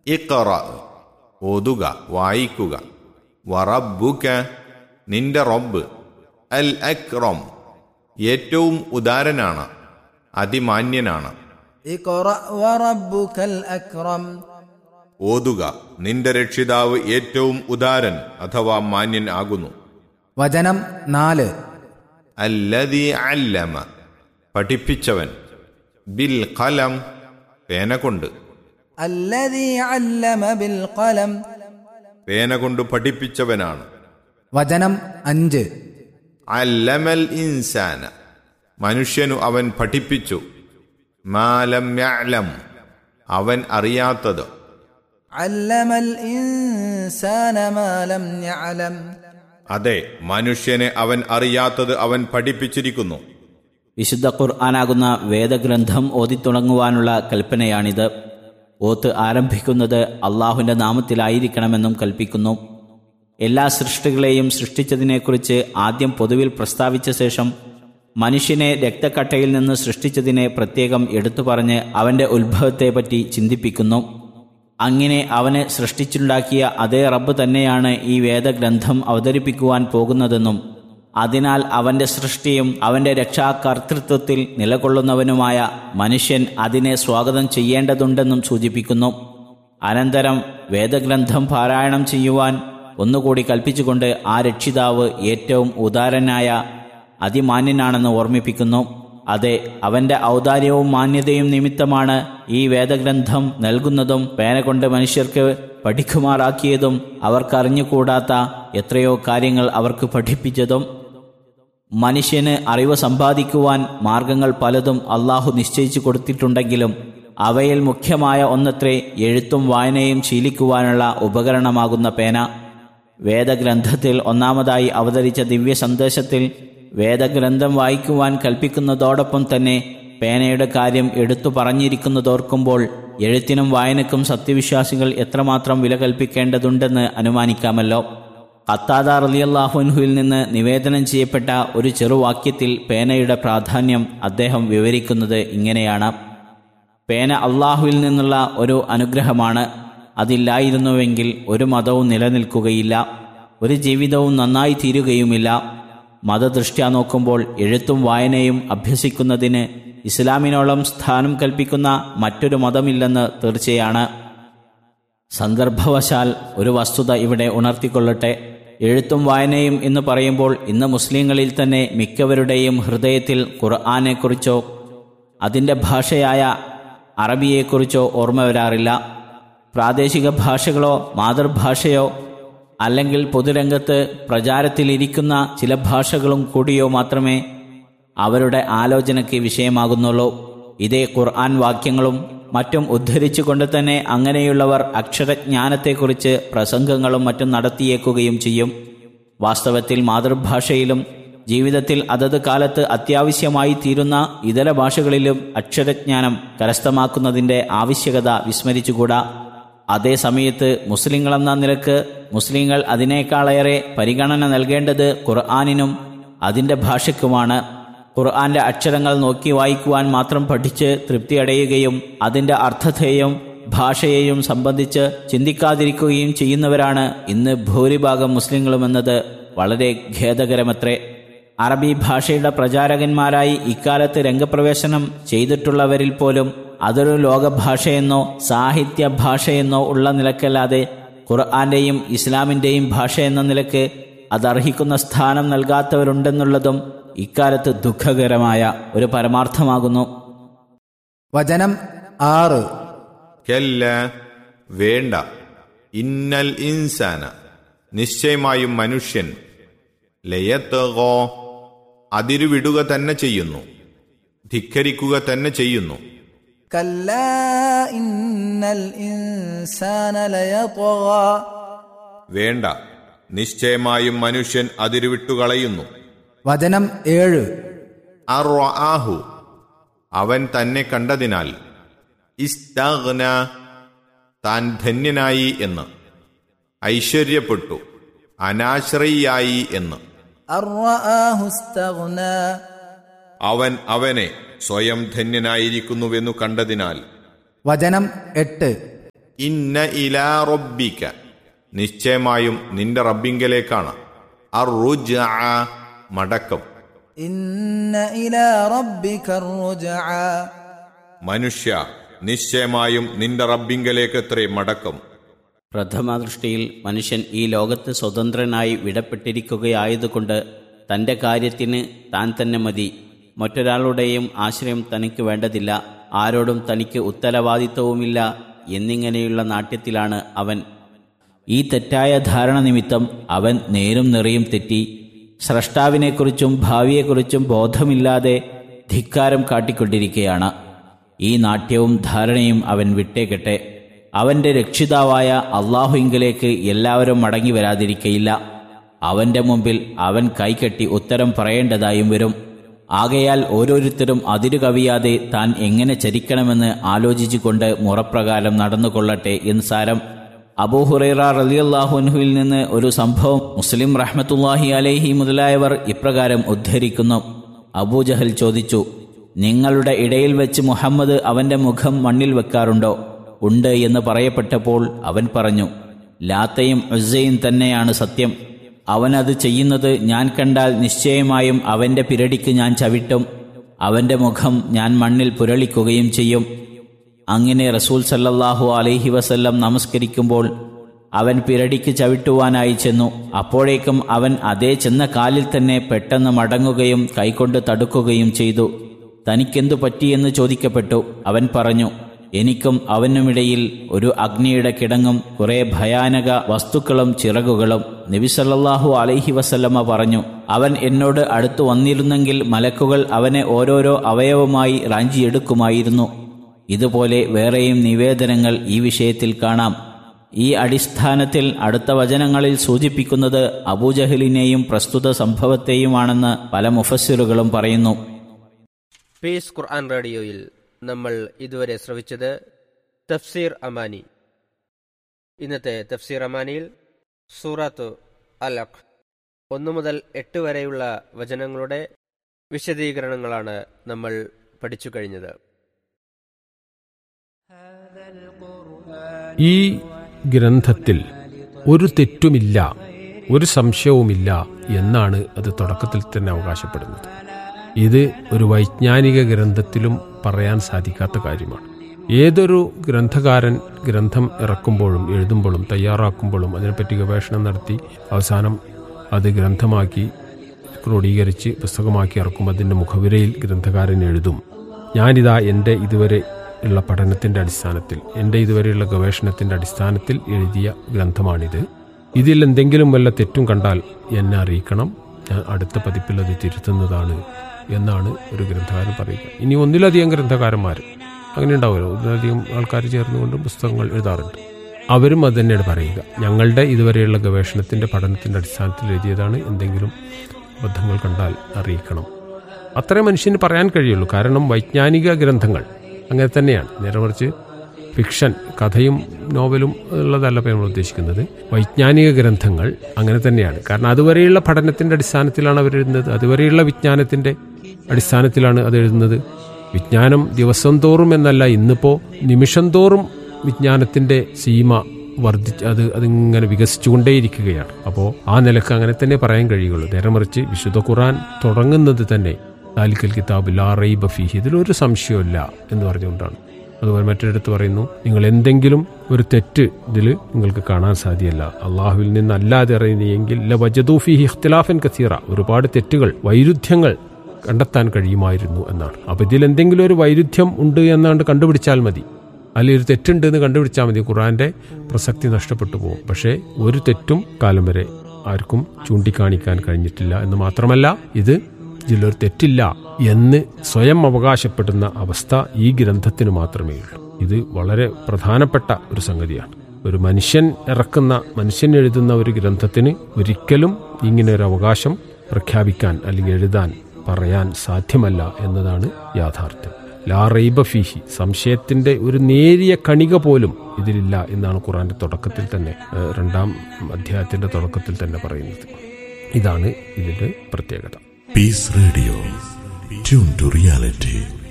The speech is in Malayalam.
ഇഖറ ഓതുക വായിക്കുക വറബുക നിന്റെ റബ്ബ് അൽ അക്രം ഏറ്റവും ഉദാരനാണ് അതിമാന്യനാണ് اقرأ وربك الأكرم ഓതുക നിന്റെ രക്ഷിതാവ് ഏറ്റവും ഉദാരൻ അഥവാ മാന്യൻ ആകുന്നു വചനം നാല് അല്ലതി അല്ലമ പഠിപ്പിച്ചവൻ ബിൽ കലം പേന കൊണ്ട് الذي علم بالقلم പേന കൊണ്ട് പഠിപ്പിച്ചവനാണ് വചനം അഞ്ച് അല്ലമൽ ഇൻസാന മനുഷ്യനു അവൻ പഠിപ്പിച്ചു മാലം യഅലം അവൻ അറിയാത്തത് علم الإنسان ما لم يعلم അതെ മനുഷ്യനെ അവൻ അറിയാത്തത് അവൻ പഠിപ്പിച്ചിരിക്കുന്നു വിശുദ്ധ ഖുർആനാകുന്ന വേദഗ്രന്ഥം ഓതിത്തുടങ്ങുവാനുള്ള കൽപ്പനയാണിത് ഓത്ത് ആരംഭിക്കുന്നത് അള്ളാഹുവിൻ്റെ നാമത്തിലായിരിക്കണമെന്നും കൽപ്പിക്കുന്നു എല്ലാ സൃഷ്ടികളെയും സൃഷ്ടിച്ചതിനെക്കുറിച്ച് ആദ്യം പൊതുവിൽ പ്രസ്താവിച്ച ശേഷം മനുഷ്യനെ രക്തക്കട്ടയിൽ നിന്ന് സൃഷ്ടിച്ചതിനെ പ്രത്യേകം എടുത്തു പറഞ്ഞ് അവൻ്റെ ഉത്ഭവത്തെപ്പറ്റി ചിന്തിപ്പിക്കുന്നു അങ്ങനെ അവനെ സൃഷ്ടിച്ചുണ്ടാക്കിയ അതേ റബ്ബ് തന്നെയാണ് ഈ വേദഗ്രന്ഥം അവതരിപ്പിക്കുവാൻ പോകുന്നതെന്നും അതിനാൽ അവന്റെ സൃഷ്ടിയും അവന്റെ രക്ഷാകർത്തൃത്വത്തിൽ നിലകൊള്ളുന്നവനുമായ മനുഷ്യൻ അതിനെ സ്വാഗതം ചെയ്യേണ്ടതുണ്ടെന്നും സൂചിപ്പിക്കുന്നു അനന്തരം വേദഗ്രന്ഥം പാരായണം ചെയ്യുവാൻ ഒന്നുകൂടി കൽപ്പിച്ചുകൊണ്ട് ആ രക്ഷിതാവ് ഏറ്റവും ഉദാരനായ അതിമാന്യനാണെന്ന് ഓർമ്മിപ്പിക്കുന്നു അതെ അവന്റെ ഔദാര്യവും മാന്യതയും നിമിത്തമാണ് ഈ വേദഗ്രന്ഥം നൽകുന്നതും പേന കൊണ്ട് മനുഷ്യർക്ക് പഠിക്കുമാറാക്കിയതും അവർക്കറിഞ്ഞുകൂടാത്ത എത്രയോ കാര്യങ്ങൾ അവർക്ക് പഠിപ്പിച്ചതും മനുഷ്യന് അറിവ് സമ്പാദിക്കുവാൻ മാർഗങ്ങൾ പലതും അള്ളാഹു നിശ്ചയിച്ചു കൊടുത്തിട്ടുണ്ടെങ്കിലും അവയിൽ മുഖ്യമായ ഒന്നത്രേ എഴുത്തും വായനയും ശീലിക്കുവാനുള്ള ഉപകരണമാകുന്ന പേന വേദഗ്രന്ഥത്തിൽ ഒന്നാമതായി അവതരിച്ച ദിവ്യ സന്ദേശത്തിൽ വേദഗ്രന്ഥം വായിക്കുവാൻ കൽപ്പിക്കുന്നതോടൊപ്പം തന്നെ പേനയുടെ കാര്യം എടുത്തു പറഞ്ഞിരിക്കുന്നതോർക്കുമ്പോൾ എഴുത്തിനും വായനക്കും സത്യവിശ്വാസികൾ എത്രമാത്രം വില കൽപ്പിക്കേണ്ടതുണ്ടെന്ന് അനുമാനിക്കാമല്ലോ ഖത്താദ റലിയല്ലാഹുൻഹുവിൽ നിന്ന് നിവേദനം ചെയ്യപ്പെട്ട ഒരു ചെറുവാക്യത്തിൽ പേനയുടെ പ്രാധാന്യം അദ്ദേഹം വിവരിക്കുന്നത് ഇങ്ങനെയാണ് പേന അള്ളാഹുവിൽ നിന്നുള്ള ഒരു അനുഗ്രഹമാണ് അതില്ലായിരുന്നുവെങ്കിൽ ഒരു മതവും നിലനിൽക്കുകയില്ല ഒരു ജീവിതവും നന്നായി തീരുകയുമില്ല മതദൃഷ്ട്യാ നോക്കുമ്പോൾ എഴുത്തും വായനയും അഭ്യസിക്കുന്നതിന് ഇസ്ലാമിനോളം സ്ഥാനം കൽപ്പിക്കുന്ന മറ്റൊരു മതമില്ലെന്ന് തീർച്ചയാണ് സന്ദർഭവശാൽ ഒരു വസ്തുത ഇവിടെ ഉണർത്തിക്കൊള്ളട്ടെ എഴുത്തും വായനയും എന്ന് പറയുമ്പോൾ ഇന്ന് മുസ്ലിങ്ങളിൽ തന്നെ മിക്കവരുടെയും ഹൃദയത്തിൽ ഖുർആാനെക്കുറിച്ചോ അതിൻ്റെ ഭാഷയായ അറബിയെക്കുറിച്ചോ ഓർമ്മ വരാറില്ല പ്രാദേശിക ഭാഷകളോ മാതൃഭാഷയോ അല്ലെങ്കിൽ പൊതുരംഗത്ത് പ്രചാരത്തിലിരിക്കുന്ന ചില ഭാഷകളും കൂടിയോ മാത്രമേ അവരുടെ ആലോചനയ്ക്ക് വിഷയമാകുന്നുള്ളൂ ഇതേ ഖുർആൻ വാക്യങ്ങളും മറ്റും ഉദ്ധരിച്ചുകൊണ്ട് തന്നെ അങ്ങനെയുള്ളവർ അക്ഷരജ്ഞാനത്തെക്കുറിച്ച് പ്രസംഗങ്ങളും മറ്റും നടത്തിയേക്കുകയും ചെയ്യും വാസ്തവത്തിൽ മാതൃഭാഷയിലും ജീവിതത്തിൽ അതത് കാലത്ത് അത്യാവശ്യമായി തീരുന്ന ഇതര ഭാഷകളിലും അക്ഷരജ്ഞാനം കരസ്ഥമാക്കുന്നതിൻ്റെ ആവശ്യകത വിസ്മരിച്ചുകൂടാ അതേ സമയത്ത് മുസ്ലിങ്ങളെന്ന നിലക്ക് മുസ്ലിങ്ങൾ അതിനേക്കാളേറെ പരിഗണന നൽകേണ്ടത് ഖുർആാനിനും അതിൻ്റെ ഭാഷയ്ക്കുമാണ് ഖുർആന്റെ അക്ഷരങ്ങൾ നോക്കി വായിക്കുവാൻ മാത്രം പഠിച്ച് തൃപ്തിയടയുകയും അതിൻ്റെ അർത്ഥത്തെയും ഭാഷയെയും സംബന്ധിച്ച് ചിന്തിക്കാതിരിക്കുകയും ചെയ്യുന്നവരാണ് ഇന്ന് ഭൂരിഭാഗം മുസ്ലിങ്ങളുമെന്നത് വളരെ ഖേദകരമത്രേ അറബി ഭാഷയുടെ പ്രചാരകന്മാരായി ഇക്കാലത്ത് രംഗപ്രവേശനം ചെയ്തിട്ടുള്ളവരിൽ പോലും അതൊരു ലോകഭാഷയെന്നോ സാഹിത്യ ഭാഷയെന്നോ ഉള്ള നിലക്കല്ലാതെ ഖുർആന്റെയും ഇസ്ലാമിന്റെയും ഭാഷ എന്ന നിലക്ക് അതർഹിക്കുന്ന സ്ഥാനം നൽകാത്തവരുണ്ടെന്നുള്ളതും ഇക്കാലത്ത് ദുഃഖകരമായ ഒരു പരമാർത്ഥമാകുന്നു വചനം ആറ് കല്ല വേണ്ട ഇന്നൽ ഇൻസാന നിശ്ചയമായും മനുഷ്യൻ ലയത്തകോ അതിരുവിടുക തന്നെ ചെയ്യുന്നു ധിക്കരിക്കുക തന്നെ ചെയ്യുന്നു كلا إن الإنسان ليطغى വേണ്ട നിശ്ചയമായും മനുഷ്യൻ അതിരുവിട്ടുകളയുന്നു വചനം ഏഴ് അർആഹു അവൻ തന്നെ കണ്ടതിനാൽ ഇസ്തഗ്ന താൻ ധന്യനായി എന്ന് ഐശ്വര്യപ്പെട്ടു അനാശ്രയിയായി എന്ന് أن رآه استغنى അവൻ അവനെ സ്വയം ധന്യനായിരിക്കുന്നുവെന്നു കണ്ടതിനാൽ വചനം എട്ട് ഇന്ന ഇലാ റബ്ബിക നിശ്ചയമായും നിന്റെ റബ്ബിങ്കലേക്കാണ് അർ മടക്കം إن إلى ربك الرجعى മനുഷ്യ നിശ്ചയമായും നിന്റെ റബ്ബിങ്കലേക്കത്രേ മടക്കം പ്രഥമദൃഷ്ടിയിൽ മനുഷ്യൻ ഈ ലോകത്ത് സ്വതന്ത്രനായി വിടപ്പെട്ടിരിക്കുകയായതുകൊണ്ട് തൻ്റെ കാര്യത്തിന് താൻ തന്നെ മതി മറ്റൊരാളുടെയും ആശ്രയം തനിക്ക് വേണ്ടതില്ല ആരോടും തനിക്ക് ഉത്തരവാദിത്വവുമില്ല എന്നിങ്ങനെയുള്ള നാട്യത്തിലാണ് അവൻ ഈ തെറ്റായ ധാരണ നിമിത്തം അവൻ നേരും നെറിയും തെറ്റി സ്രഷ്ടാവിനെക്കുറിച്ചും ഭാവിയെക്കുറിച്ചും ബോധമില്ലാതെ ധിക്കാരം കാട്ടിക്കൊണ്ടിരിക്കുകയാണ് ഈ നാട്യവും ധാരണയും അവൻ വിട്ടേക്കട്ടെ അവന്റെ രക്ഷിതാവായ അള്ളാഹുവിങ്കിലേക്ക് എല്ലാവരും മടങ്ങി വരാതിരിക്കയില്ല അവന്റെ മുമ്പിൽ അവൻ കൈകെട്ടി ഉത്തരം പറയേണ്ടതായും വരും ആകയാൽ ഓരോരുത്തരും അതിരു കവിയാതെ താൻ എങ്ങനെ ചരിക്കണമെന്ന് ആലോചിച്ചുകൊണ്ട് മുറപ്രകാരം നടന്നുകൊള്ളട്ടെ എന്ന് സാരം അബൂഹുറൈറ റലിയല്ലാഹുൻഹുവിൽ നിന്ന് ഒരു സംഭവം മുസ്ലിം റഹ്മത്തുല്ലാഹി അലൈഹി മുതലായവർ ഇപ്രകാരം ഉദ്ധരിക്കുന്നു അബൂജഹൽ ചോദിച്ചു നിങ്ങളുടെ ഇടയിൽ വെച്ച് മുഹമ്മദ് അവന്റെ മുഖം മണ്ണിൽ വെക്കാറുണ്ടോ ഉണ്ട് എന്ന് പറയപ്പെട്ടപ്പോൾ അവൻ പറഞ്ഞു ലാത്തയും ഉസയും തന്നെയാണ് സത്യം അവനത് ചെയ്യുന്നത് ഞാൻ കണ്ടാൽ നിശ്ചയമായും അവന്റെ പിരടിക്ക് ഞാൻ ചവിട്ടും അവന്റെ മുഖം ഞാൻ മണ്ണിൽ പുരളിക്കുകയും ചെയ്യും അങ്ങനെ റസൂൽ സല്ലല്ലാഹു അലൈഹി വസല്ലം നമസ്കരിക്കുമ്പോൾ അവൻ പിരടിക്ക് ചവിട്ടുവാനായി ചെന്നു അപ്പോഴേക്കും അവൻ അതേ ചെന്ന കാലിൽ തന്നെ പെട്ടെന്ന് മടങ്ങുകയും കൈകൊണ്ട് തടുക്കുകയും ചെയ്തു തനിക്കെന്തു പറ്റിയെന്ന് ചോദിക്കപ്പെട്ടു അവൻ പറഞ്ഞു എനിക്കും അവനുമിടയിൽ ഒരു അഗ്നിയുടെ കിടങ്ങും കുറെ ഭയാനക വസ്തുക്കളും ചിറകുകളും നബിസല്ലാഹു അലൈഹി വസല്ലമ്മ പറഞ്ഞു അവൻ എന്നോട് അടുത്തു വന്നിരുന്നെങ്കിൽ മലക്കുകൾ അവനെ ഓരോരോ അവയവമായി റാഞ്ചിയെടുക്കുമായിരുന്നു ഇതുപോലെ വേറെയും നിവേദനങ്ങൾ ഈ വിഷയത്തിൽ കാണാം ഈ അടിസ്ഥാനത്തിൽ അടുത്ത വചനങ്ങളിൽ സൂചിപ്പിക്കുന്നത് അബൂജഹലിനെയും പ്രസ്തുത സംഭവത്തെയുമാണെന്ന് പല മുഫസ്സിറുകളും പറയുന്നു പീസ് ഖുർആൻ റേഡിയോയിൽ നമ്മൾ ഇതുവരെ ശ്രവിച്ചത് തഫ്സീർ അമാനി ഇന്നത്തെ തഫ്സീർ അമാനിയിൽ സൂറത്ത് അലഖ് ഒന്നു മുതൽ എട്ട് വരെയുള്ള വചനങ്ങളുടെ വിശദീകരണങ്ങളാണ് നമ്മൾ പഠിച്ചു കഴിഞ്ഞത് ഈ ഗ്രന്ഥത്തിൽ ഒരു തെറ്റുമില്ല ഒരു സംശയവുമില്ല എന്നാണ് അത് തുടക്കത്തിൽ തന്നെ അവകാശപ്പെടുന്നത് ഇത് ഒരു വൈജ്ഞാനിക ഗ്രന്ഥത്തിലും പറയാൻ സാധിക്കാത്ത കാര്യമാണ് ഏതൊരു ഗ്രന്ഥകാരൻ ഗ്രന്ഥം ഇറക്കുമ്പോഴും എഴുതുമ്പോഴും തയ്യാറാക്കുമ്പോഴും അതിനെപ്പറ്റി ഗവേഷണം നടത്തി അവസാനം അത് ഗ്രന്ഥമാക്കി ക്രോഡീകരിച്ച് പുസ്തകമാക്കി ഇറക്കും അതിൻ്റെ മുഖവിരയിൽ ഗ്രന്ഥകാരൻ എഴുതും ഞാനിതാ എൻ്റെ ഇതുവരെ ഉള്ള പഠനത്തിൻ്റെ അടിസ്ഥാനത്തിൽ എൻ്റെ ഇതുവരെയുള്ള ഗവേഷണത്തിൻ്റെ അടിസ്ഥാനത്തിൽ എഴുതിയ ഗ്രന്ഥമാണിത് ഇതിൽ എന്തെങ്കിലും വല്ല തെറ്റും കണ്ടാൽ എന്നെ അറിയിക്കണം ഞാൻ അടുത്ത പതിപ്പിൽ അത് തിരുത്തുന്നതാണ് എന്നാണ് ഒരു ഗ്രന്ഥകാരൻ പറയുക ഇനി ഒന്നിലധികം ഗ്രന്ഥകാരന്മാർ അങ്ങനെ ഉണ്ടാവുമല്ലോ ഒന്നിലധികം ആൾക്കാർ ചേർന്നുകൊണ്ട് പുസ്തകങ്ങൾ എഴുതാറുണ്ട് അവരും അത് തന്നെയാണ് പറയുക ഞങ്ങളുടെ ഇതുവരെയുള്ള ഗവേഷണത്തിൻ്റെ പഠനത്തിൻ്റെ അടിസ്ഥാനത്തിൽ എഴുതിയതാണ് എന്തെങ്കിലും അബദ്ധങ്ങൾ കണ്ടാൽ അറിയിക്കണം അത്രേ മനുഷ്യന് പറയാൻ കഴിയുള്ളൂ കാരണം വൈജ്ഞാനിക ഗ്രന്ഥങ്ങൾ അങ്ങനെ തന്നെയാണ് നേരെ മറിച്ച് ഫിക്ഷൻ കഥയും നോവലും ഉള്ളതല്ല ഇപ്പോൾ നമ്മൾ ഉദ്ദേശിക്കുന്നത് വൈജ്ഞാനിക ഗ്രന്ഥങ്ങൾ അങ്ങനെ തന്നെയാണ് കാരണം അതുവരെയുള്ള പഠനത്തിന്റെ അടിസ്ഥാനത്തിലാണ് അവർ എഴുതുന്നത് അതുവരെയുള്ള വിജ്ഞാനത്തിന്റെ അടിസ്ഥാനത്തിലാണ് അത് എഴുതുന്നത് വിജ്ഞാനം ദിവസം തോറും എന്നല്ല ഇന്നിപ്പോൾ നിമിഷം തോറും വിജ്ഞാനത്തിന്റെ സീമ വർദ്ധിച്ച് അത് അതിങ്ങനെ വികസിച്ചുകൊണ്ടേയിരിക്കുകയാണ് അപ്പോൾ ആ നിലക്ക് അങ്ങനെ തന്നെ പറയാൻ കഴിയുള്ളൂ നേരെ മറിച്ച് വിശുദ്ധ ഖുറാൻ തുടങ്ങുന്നത് തന്നെ ദാലിക്കൽ കിതാബ് ലാ റൈബ ഫീഹി ഇതിലൊരു സംശയമില്ല എന്ന് പറഞ്ഞുകൊണ്ടാണ് അതുപോലെ മറ്റൊരിടത്ത് പറയുന്നു നിങ്ങൾ എന്തെങ്കിലും ഒരു തെറ്റ് ഇതിൽ നിങ്ങൾക്ക് കാണാൻ സാധ്യമല്ല അള്ളാഹുവിൽ നിന്നല്ലാതെ അറിയുന്നെങ്കിൽ ല വജദൂഫിഹി ഇഖ്തിലാഫൻ കസീറ ഒരുപാട് തെറ്റുകൾ വൈരുദ്ധ്യങ്ങൾ കണ്ടെത്താൻ കഴിയുമായിരുന്നു എന്നാണ് അപ്പോൾ ഇതിൽ എന്തെങ്കിലും ഒരു വൈരുദ്ധ്യം ഉണ്ട് എന്നാണ്ട് കണ്ടുപിടിച്ചാൽ മതി അല്ലെങ്കിൽ ഒരു തെറ്റുണ്ട് എന്ന് കണ്ടുപിടിച്ചാൽ മതി ഖുറാന്റെ പ്രസക്തി നഷ്ടപ്പെട്ടു പോകും പക്ഷേ ഒരു തെറ്റും കാലം വരെ ആർക്കും ചൂണ്ടിക്കാണിക്കാൻ കഴിഞ്ഞിട്ടില്ല എന്ന് മാത്രമല്ല ഇത് ഇതിലൊരു തെറ്റില്ല എന്ന് സ്വയം അവകാശപ്പെടുന്ന അവസ്ഥ ഈ ഗ്രന്ഥത്തിന് മാത്രമേ ഉള്ളൂ ഇത് വളരെ പ്രധാനപ്പെട്ട ഒരു സംഗതിയാണ് ഒരു മനുഷ്യൻ ഇറക്കുന്ന മനുഷ്യൻ എഴുതുന്ന ഒരു ഗ്രന്ഥത്തിന് ഒരിക്കലും ഇങ്ങനെ ഒരു അവകാശം പ്രഖ്യാപിക്കാൻ അല്ലെങ്കിൽ എഴുതാൻ പറയാൻ സാധ്യമല്ല എന്നതാണ് യാഥാർത്ഥ്യം ലാ റൈബ ഫീഹി സംശയത്തിന്റെ ഒരു നേരിയ കണിക പോലും ഇതിലില്ല എന്നാണ് ഖുറാന്റെ തുടക്കത്തിൽ തന്നെ ഏഹ്, രണ്ടാം അധ്യായത്തിന്റെ തുടക്കത്തിൽ തന്നെ പറയുന്നത് ഇതാണ് ഇതിന്റെ പ്രത്യേകത Peace Radio. Tune to reality.